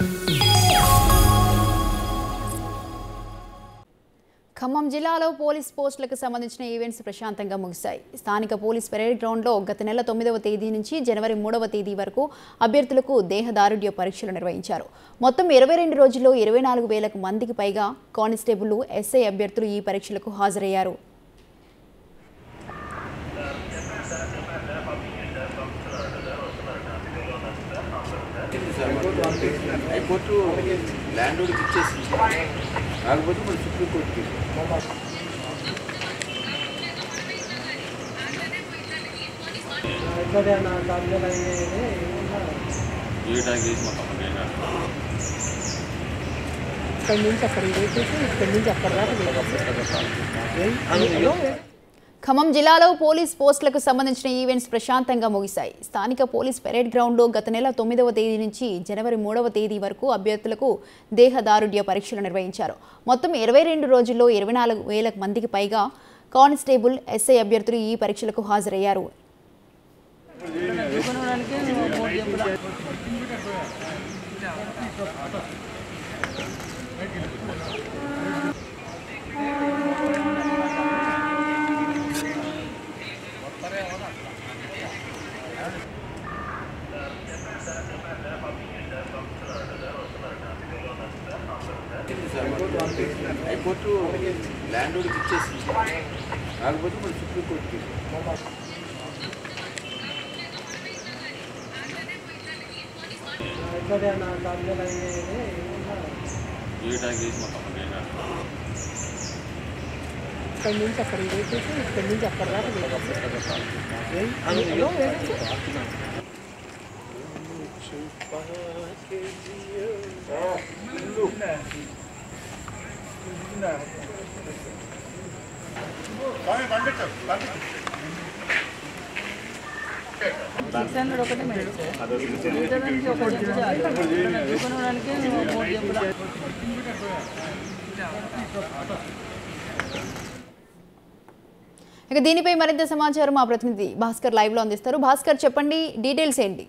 ఖమ్మం జిల్లాలో పోలీస్ పోస్టులకు సంబంధించిన ఈవెంట్స్ ప్రశాంతంగా ముగిశాయి స్థానిక పోలీస్ పెరేడ్ గ్రౌండ్లో గత నెల తొమ్మిదవ తేదీ నుంచి జనవరి మూడవ తేదీ వరకు అభ్యర్థులకు దేహదారుఢ్య పరీక్షలు నిర్వహించారు మొత్తం ఇరవై రెండు రోజుల్లో ఇరవై నాలుగు వేలకు మందికి పైగా కానిస్టేబుల్ ఎస్ఐ అభ్యర్థులు ఈ పరీక్షలకు హాజరయ్యారు హైకోర్టు ల్యాండ్ ఓడికి ఇచ్చేసింది కాకపోతే మరి సుప్రీంకోర్టుకి చేయడానికి చేసి మొత్తం ఇక్కడి నుంచి అక్కడ వేసేసి ఇక్కడి నుంచి అక్కడ దాకా ఖమ్మం జిల్లాలో పోలీస్ పోస్టులకు సంబంధించిన ఈవెంట్స్ ప్రశాంతంగా ముగిశాయి స్థానిక పోలీస్ పెరేడ్ గ్రౌండ్లో గత నెల తొమ్మిదవ తేదీ నుంచి జనవరి మూడవ తేదీ వరకు అభ్యర్థులకు దేహదారుఢ్య పరీక్షలు నిర్వహించారు మొత్తం ఇరవై రెండు రోజుల్లో ఇరవై నాలుగు వేల మందికి పైగా కానిస్టేబుల్ ఎస్ఐ అభ్యర్థులు ఈ పరీక్షలకు హాజరయ్యారు హైకోర్టు ల్యాండ్ ఓడికి ఇచ్చేసింది కాకపోతే మరి సుప్రీంకోర్టుకి చేయడానికి చేసి మొత్తం ఇక్కడి నుంచి అక్కడ వేసేసి ఇక్కడి నుంచి అక్కడ దాకా సిక్స్ హండ్రెడ్ ఒకటే మేడం ఒకటి దుకాణానికి మూడు చెప్పులు ఇక దీనిపై మరింత సమాచారం మా ప్రతినిధి భాస్కర్ లైవ్లో అందిస్తారు భాస్కర్ చెప్పండి డీటెయిల్స్ ఏంటి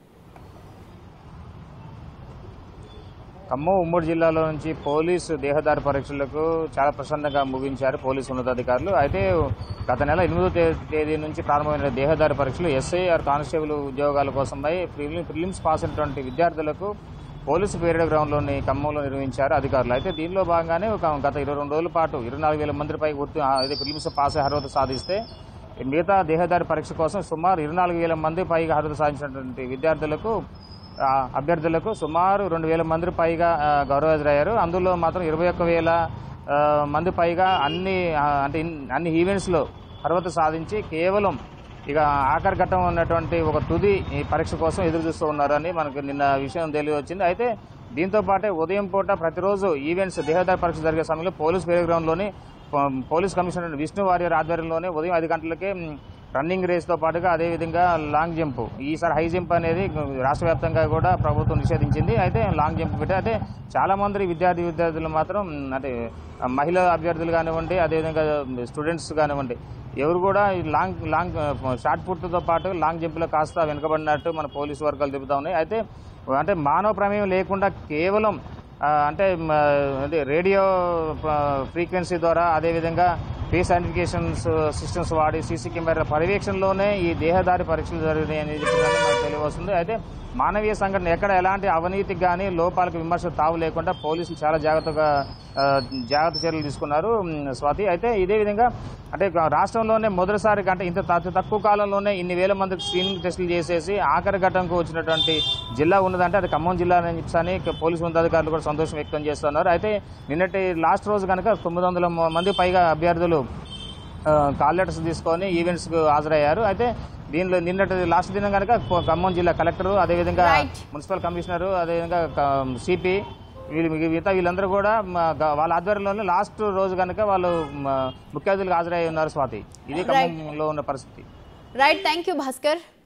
ఖమ్మం ఉమ్మడి జిల్లాలో నుంచి పోలీసు దేహదారి పరీక్షలకు చాలా ప్రశాంతంగా ముగించారు పోలీసు ఉన్నతాధికారులు అయితే గత నెల ఎనిమిదో తే- తేదీ నుంచి ప్రారంభమైన దేహదారి పరీక్షలు ఎస్ఐ ఆర్ కానిస్టేబుల్ ఉద్యోగాల కోసమై ప్రిలి- ప్రిలిమ్స్ పాస్ అయినటువంటి విద్యార్థులకు పోలీసు పీరియడ్ గ్రౌండ్లోని ఖమ్మంలో నిర్వహించారు అధికారులు అయితే దీనిలో భాగంగానే ఒక గత ఇరవై రెండు రోజుల పాటు ఇరవై నాలుగు వేల మంది పై గుర్తు అదే ప్రిలిమ్స్ పాస్ అయ్యే అర్హత సాధిస్తే మిగతా దేహదారి పరీక్ష కోసం సుమారు ఇరవై నాలుగు వేల మంది పైగా అర్హత సాధించినటువంటి విద్యార్థులకు ఆ, అభ్యర్థులకు సుమారు రెండు వేల మంది పైగా ఆ, గౌరవహాజరయ్యారు అందులో మాత్రం ఇరవై ఒక్క వేల ఆ, మంది పైగా అన్ని ఆ, అంటే ఇన్- అన్ని ఈవెంట్స్లో అర్హత సాధించి కేవలం ఇక ఆఖరి ఘట్టం ఉన్నటువంటి ఒక తుది ఈ పరీక్ష కోసం ఎదురు చూస్తూ ఉన్నారని మనకు నిన్న విషయం తెలియ వచ్చింది అయితే దీంతో పాటే ఉదయం పూట ప్రతిరోజు ఈవెంట్స్ దేహదారి పరీక్ష జరిగే సమయంలో పోలీస్ వేరే గ్రౌండ్లోని పో- పోలీస్ కమిషనర్ విష్ణు వారియర్ ఆధ్వర్యంలోనే ఉదయం ఐదు గంటలకే మ్, రన్నింగ్ రేస్తో పాటుగా అదేవిధంగా లాంగ్ జంప్ ఈసారి హై జంప్ అనేది రాష్ట్ర వ్యాప్తంగా కూడా ప్రభుత్వం నిషేధించింది అయితే లాంగ్ జంప్ పెట్టి అయితే చాలా మంది విద్యార్థి విద్యార్థులు మాత్రం మ్, అంటే ఆ, మహిళా అభ్యర్థులు కానివ్వండి అదేవిధంగా స్టూడెంట్స్ కానివ్వండి ఎవరు కూడా ఈ లాంగ్ లాంగ్ ఆ, షార్ట్ పుట్తో పాటు లాంగ్ జంప్లో కాస్త వెనుకబడినట్టు మన పోలీసు వర్గాలు చెబుతా ఉన్నాయి అయితే అంటే మానవ ప్రమేయం లేకుండా కేవలం ఆ, అంటే మ, అదే రేడియో ఆ, ఫ్రీక్వెన్సీ ద్వారా అదేవిధంగా ఫేస్ ఐడెంటిఫికేషన్స్ సిస్టమ్స్ వాడి సీసీ కెమెరా పర్యవేక్షణలోనే ఈ దేహదారి పరీక్షలు జరిగినాయి అనేది చెప్పడానికి మనకు తెలియవస్తుంది అయితే మానవీయ సంఘటన ఎక్కడ ఎలాంటి అవినీతికి కానీ లోపాలకు విమర్శలు తావు లేకుండా పోలీసులు చాలా జాగ్రత్తగా ఆ, జాగ్రత్త చర్యలు తీసుకున్నారు ఉమ్, స్వాతి అయితే ఇదే విధంగా అంటే రాష్ట్రంలోనే మొదటిసారి అంటే ఇంత అతి తక్కువ కాలంలోనే ఇన్ని వేల మందికి స్క్రీనింగ్ టెస్టులు చేసేసి ఆఖరి ఘట్టంకు వచ్చినటువంటి జిల్లా ఉన్నదంటే అది ఖమ్మం జిల్లా అని చెప్పని పోలీసు ఉన్నతాధికారులు కూడా సంతోషం వ్యక్తం చేస్తున్నారు అయితే నిన్నటి లాస్ట్ రోజు కనుక తొమ్మిది వందల మంది పైగా అభ్యర్థులు ఆ, కాల్ లెటర్స్ తీసుకొని ఈవెంట్స్కు హాజరయ్యారు అయితే దీనిలో నిన్నటి లాస్ట్ దినం కనుక ఖమ్మం జిల్లా కలెక్టర్ అదేవిధంగా Right. మున్సిపల్ కమిషనర్ అదేవిధంగా సిపి వీళ్ళు మిగతా వీళ్ళందరూ కూడా మ, గ- వాళ్ళ ఆధ్వర్యంలోనే లాస్ట్ రోజు కనుక వాళ్ళు మ, ముఖ్య అతిథులుగా హాజరై ఉన్నారు స్వాతి ఇది ఖమ్మంలో ఉన్న పరిస్థితి రైట్ థ్యాంక్ యూ భాస్కర్